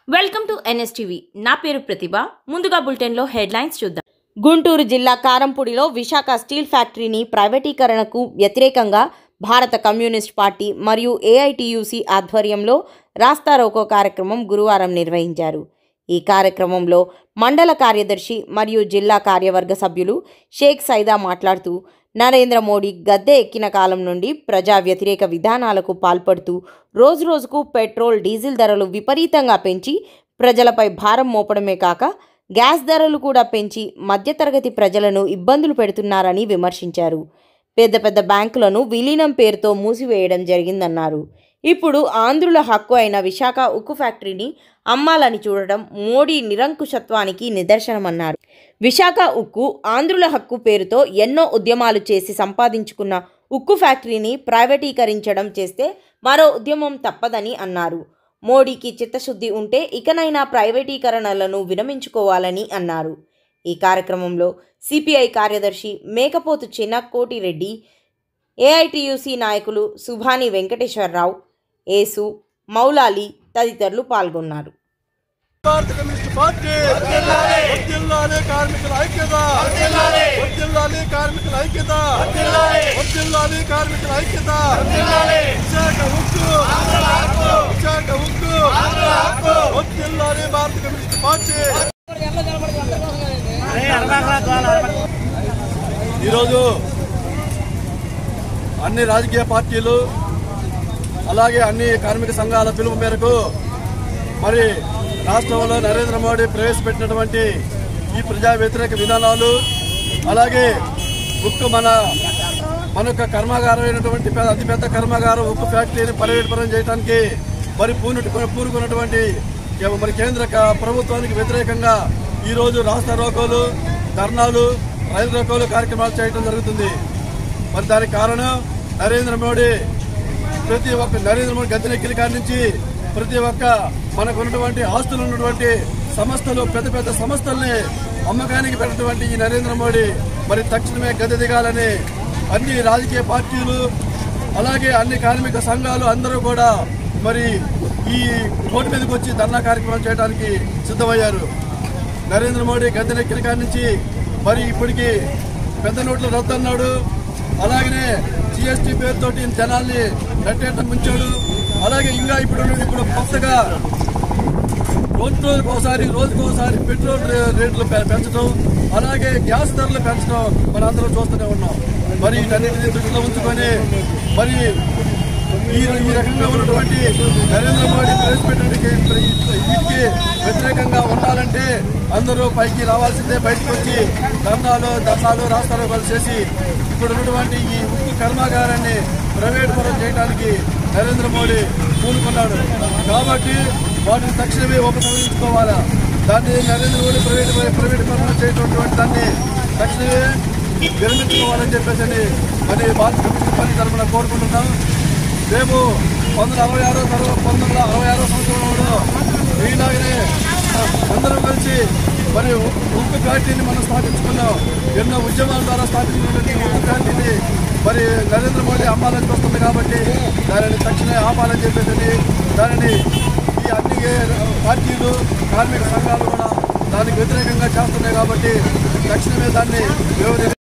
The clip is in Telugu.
వెల్కమ్ టు ఎన్ఎస్టీవీ నా పేరు ప్రతిభ ముందుగా బులెటిన్లో హెడ్లైన్స్ చూద్దాం గుంటూరు జిల్లా కారంపూడిలో విశాఖ స్టీల్ ఫ్యాక్టరీని ప్రైవేటీకరణకు వ్యతిరేకంగా భారత కమ్యూనిస్ట్ పార్టీ మరియు ఏఐటియుసి ఆధ్వర్యంలో రాస్తారోకో కార్యక్రమం గురువారం నిర్వహించారు ఈ కార్యక్రమంలో మండల కార్యదర్శి మరియు జిల్లా కార్యవర్గ సభ్యులు షేక్ సైదా మాట్లాడుతూ నరేంద్ర మోడీ గద్దె ఎక్కిన కాలం నుండి ప్రజా వ్యతిరేక విధానాలకు పాల్పడుతూ రోజురోజుకు పెట్రోల్ డీజిల్ ధరలు విపరీతంగా పెంచి ప్రజలపై భారం మోపడమే కాక గ్యాస్ ధరలు కూడా పెంచి మధ్యతరగతి ప్రజలను ఇబ్బందులు పెడుతున్నారని విమర్శించారు పెద్ద పెద్ద బ్యాంకులను విలీనం పేరుతో మూసివేయడం జరిగిందన్నారు ఇప్పుడు ఆంధ్రుల హక్కు అయిన విశాఖ ఉక్కు ఫ్యాక్టరీని అమ్మాలని చూడడం మోడీ నిరంకుశత్వానికి నిదర్శనమన్నారు విశాఖ ఉక్కు ఆంధ్రుల హక్కు పేరుతో ఎన్నో ఉద్యమాలు చేసి సంపాదించుకున్న ఉక్కు ఫ్యాక్టరీని ప్రైవేటీకరించడం చేస్తే మరో ఉద్యమం తప్పదని అన్నారు మోడీకి చిత్తశుద్ధి ఉంటే ఇకనైనా ప్రైవేటీకరణలను విరమించుకోవాలని అన్నారు ఈ కార్యక్రమంలో సిపిఐ కార్యదర్శి మేకపోతు చిన్న కోటిరెడ్డి ఏఐటియుసి నాయకులు సుభాని వెంకటేశ్వరరావు ఏసు మౌలాలి తదితరులు పాల్గొన్నారు భారత కమ్యూనిస్ట్ పార్టీ వర్ధిల్లాలి కార్మికుల ఐక్యత వర్ధిల్లాలి కార్మికుల ఐక్యత వర్ధిల్లాలి కార్మికుల ఐక్యత విశాఖ ఉక్కు విశాఖ ఉక్కు వర్ధిల్లాలి భారత కమ్యూనిస్ట్ పార్టీ ఈరోజు అన్ని రాజకీయ పార్టీలు అలాగే అన్ని కార్మిక సంఘాల పిలుపు మేరకు మరి రాష్ట్రంలో నరేంద్ర మోడీ ప్రవేశపెట్టినటువంటి ఈ ప్రజా వ్యతిరేక విధానాలు అలాగే ఉక్కు మన మన యొక్క కర్మాగారం అయినటువంటి పెద్ద- అతిపెద్ద కర్మాగారం ఉక్కు ఫ్యాక్టరీని పర్యటన చేయడానికి మరి పూనుటి పూనుకున్నటువంటి ఏ- మరి కేంద్ర క- ప్రభుత్వానికి వ్యతిరేకంగా ఈరోజు రాష్ట్ర రోకోలు ధర్నాలు రైలు రోకోలు కార్యక్రమాలు చేయడం జరుగుతుంది మరి దానికి కారణం నరేంద్ర మోడీ ప్రతి ఒక్క నరేంద్ర మోడీ గద్దెనెక్కిన కాడి నుంచి ప్రతి ఒక్క మనకు ఉన్నటువంటి ఆస్తులు ఉన్నటువంటి సంస్థలు పెద్ద పెద్ద సంస్థల్ని అమ్మకానికి పెట్టినటువంటి ఈ నరేంద్ర మోడీ మరి తక్షణమే గద్దె దిగాలని అన్ని రాజకీయ పార్టీలు అలాగే అన్ని కార్మిక సంఘాలు అందరూ కూడా మరి ఈ రోడ్డు మీదకి వచ్చి ధర్నా కార్యక్రమం చేయడానికి సిద్ధమయ్యారు నరేంద్ర మోడీ గద్దెనెక్కిన కాడి నుంచి మరి ఇప్పటికి పెద్ద నోట్లు రద్దు అన్నాడు అలాగనే జిఎస్టీ పేరుతోటి జనాల్ని నట్టేట ముంచాడు అలాగే ఇంకా ఇప్పుడు ఇప్పుడు కొత్తగా రోజు రోజుకు ఒకసారి రోజుకు ఒకసారి పెట్రోల్ రే- రేట్లు పె- పెంచడం అలాగే గ్యాస్ ధరలు పెంచడం మనం అందరం చూస్తూనే ఉన్నాం మరి వీటన్నిటిని దృష్టిలో ఉంచుకొని మరి ఈ ఈ రకంగా ఉన్నటువంటి నరేంద్ర మోడీ ప్రవేశపెట్టిన వీటికి వ్యతిరేకంగా ఉండాలంటే అందరూ పైకి రావాల్సిందే బయటకు వచ్చి ధర్నాలు ధర్నాలు రాష్ట్రాలు చేసి ఇప్పుడు ఉన్నటువంటి ఈ ఉక్కు కర్మాగారాన్ని ప్రైవేట్ పరం చేయడానికి నరేంద్ర మోడీ పూనుకున్నాడు కాబట్టి వాటిని తక్షణమే ఉపసంహరించుకోవాలా దాన్ని నరేంద్ర మోడీ ప్రైవేట్ ప్రైవేట్ పరం చేయటువంటి దాన్ని తక్షణమే విరమించుకోవాలని చెప్పేసి మరి భారత కమ్యూనిస్ట్ పార్టీ తరఫున కోరుకుంటున్నాం రేపు పంతొమ్మిది అరవై ఆరో తర్వాత పంతొమ్మిది అరవై ఆరో సంవత్సరంలో ఇలాగనే అందరం కలిసి మరి ఉక్కు ఉక్కు ఫ్యాక్టరీని మనం స్థాపించుకున్నాం ఎన్నో ఉద్యమాల ద్వారా స్థాపించినటువంటి ఈ ఉక్కు ఫ్యాక్టరీని మరి నరేంద్ర మోడీ అమ్మాలని చూస్తుంది కాబట్టి దానిని తక్షణమే ఆపాలని చెప్పేసి దానిని ఈ అన్ని పార్టీలు కార్మిక సంఘాలు కూడా దానికి వ్యతిరేకంగా చేస్తున్నాయి కాబట్టి తక్షణమే దాన్ని వ్యవధి